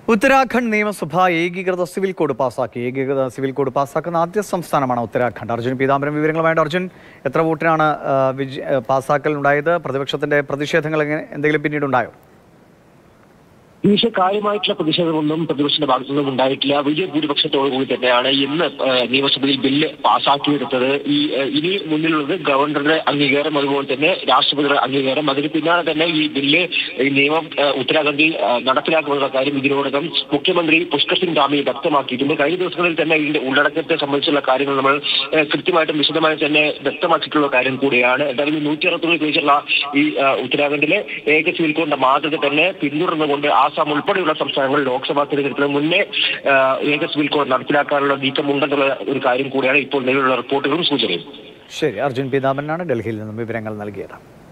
ഉത്തരാഖണ്ഡ് നിയമസഭ ഏകീകൃത civil code പാസാക്കി ഏകീകൃത സിവിൽ കോഡ് പാസാക്കുന്ന ആദ്യ സംസ്ഥാനമാണ് ഉത്തരാഖണ്ഡ് അർജുൻ പീതാംബരം വിവരങ്ങളുമായിട്ട് അർജുൻ എത്ര വോട്ടിനാണ് ആ, വിജ- ആ, പാസാക്കൽ ഉണ്ടായത് പ്രതിപക്ഷത്തിന്റെ പ്രതിഷേധങ്ങൾ എങ്ങനെ എന്തെങ്കിലും പിന്നീട് ഉണ്ടായോ ഈശ കാര്യമായിട്ടുള്ള പ്രതിഷേധമൊന്നും പ്രതിപക്ഷത്തിന്റെ ഭാഗത്തു നിന്നും ഉണ്ടായിട്ടില്ല വലിയ ഭൂരിപക്ഷത്തോടു കൂടി തന്നെയാണ് ഇന്ന് ഏഹ്, നിയമസഭയിൽ ബില്ല് പാസാക്കിയെടുത്തത് ഈ ഏഹ്, ഇനി മുന്നിലുള്ളത് ഗവർണറുടെ അംഗീകാരം അതുപോലെ തന്നെ രാഷ്ട്രപതിയുടെ അംഗീകാരം അതിന് പിന്നാലെ തന്നെ ഈ ബില്ല് ഈ നിയമം ഏഹ്, ഉത്തരാഖണ്ഡിൽ ഏഹ്, നടപ്പിലാക്കുമെന്ന കാര്യം ഇതിനോടകം മുഖ്യമന്ത്രി പുഷ്കർ സിംഗ് ധാമി വ്യക്തമാക്കിയിട്ടുണ്ട് കഴിഞ്ഞ ദിവസങ്ങളിൽ തന്നെ ഇതിന്റെ ഉള്ളടക്കത്തെ സംബന്ധിച്ചുള്ള കാര്യങ്ങൾ നമ്മൾ ഏഹ്, കൃത്യമായിട്ടും വിശദമായി തന്നെ വ്യക്തമാക്കിയിട്ടുള്ള കാര്യം കൂടിയാണ് എന്തായാലും നൂറ്റി അറുപത്തൊന്ന് പേജുള്ള ഈ ഏഹ്, ഉത്തരാഖണ്ഡിലെ ഏക സിവിൽ കോഡിന്റെ മാതൃക തന്നെ പിന്തുടർന്നുകൊണ്ട് ആസാം ഉൾപ്പെടെയുള്ള സംസ്ഥാനങ്ങൾ ലോക്സഭാ തെരഞ്ഞെടുപ്പിന് മുന്നേ ഏഹ്, ഏക സിവിൽ കോഡ് നടപ്പിലാക്കാനുള്ള നീക്കമുണ്ടെന്നുള്ള ഒരു കാര്യം കൂടിയാണ് ഇപ്പോൾ നിലവിലുള്ള റിപ്പോർട്ടുകളും സൂചനയും ശരി അർജുൻ പീതാംബരനാണ് ഡൽഹിയിൽ നിന്നും വിവരങ്ങൾ നൽകിയത്